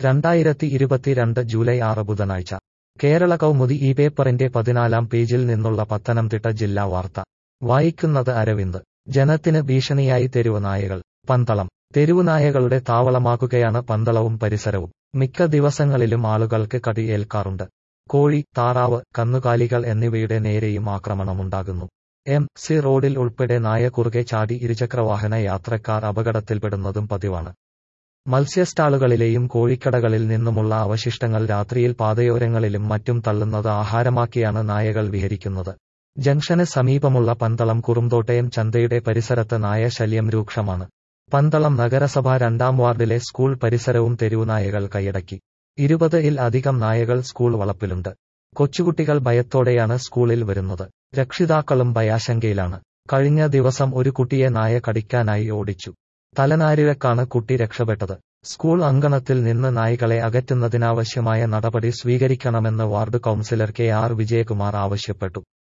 രണ്ടായിരത്തി ഇരുപത്തിരണ്ട് ജൂലൈ ആറ് ബുധനാഴ്ച കേരള കൗമുദി ഈ പേപ്പറിന്റെ പതിനാലാം പേജിൽ നിന്നുള്ള പത്തനംതിട്ട ജില്ലാ വാർത്ത വായിക്കുന്നത് അരവിന്ദ് ജനത്തിന് ഭീഷണിയായി തെരുവുനായകൾ പന്തളം തെരുവുനായകളുടെ താവളമാകുകയാണ് പന്തളവും പരിസരവും മിക്ക ദിവസങ്ങളിലും ആളുകൾക്ക് കടിയേൽക്കാറുണ്ട് കോഴി താറാവ് കന്നുകാലികൾ എന്നിവയുടെ നേരെയും ആക്രമണമുണ്ടാകുന്നു എം സി റോഡിൽ ഉൾപ്പെടെ നായ കുറുകെ ചാടി ഇരുചക്രവാഹന യാത്രക്കാർ അപകടത്തിൽപ്പെടുന്നതും പതിവാണ് മത്സ്യസ്റ്റാളുകളിലെയും കോഴിക്കടകളിൽ നിന്നുമുള്ള അവശിഷ്ടങ്ങൾ രാത്രിയിൽ പാതയോരങ്ങളിലും മറ്റും തള്ളുന്നത് ആഹാരമാക്കിയാണ് നായകൾ വിഹരിക്കുന്നത് ജംഗ്ഷന് സമീപമുള്ള പന്തളം കുറുന്തോട്ടയം ചന്തയുടെ പരിസരത്ത് നായ ശല്യം രൂക്ഷമാണ് പന്തളം നഗരസഭ രണ്ടാം വാർഡിലെ സ്കൂൾ പരിസരവും തെരുവുനായകൾ കൈയടക്കി ഇരുപത് ഇൽ അധികം നായകൾ സ്കൂൾ വളപ്പിലുണ്ട് കൊച്ചുകുട്ടികൾ ഭയത്തോടെയാണ് സ്കൂളിൽ വരുന്നത് രക്ഷിതാക്കളും ഭയാശങ്കയിലാണ് കഴിഞ്ഞ ദിവസം ഒരു കുട്ടിയെ നായ കടിക്കാനായി ഓടിച്ചു തലനാരിഴക്കാണ് കുട്ടി രക്ഷപ്പെട്ടത് സ്കൂൾ അങ്കണത്തിൽ നിന്ന് നായ്ക്കളെ അകറ്റുന്നതിനാവശ്യമായ നടപടി സ്വീകരിക്കണമെന്ന് ward councillor K R Vijayakumar ആവശ്യപ്പെട്ടു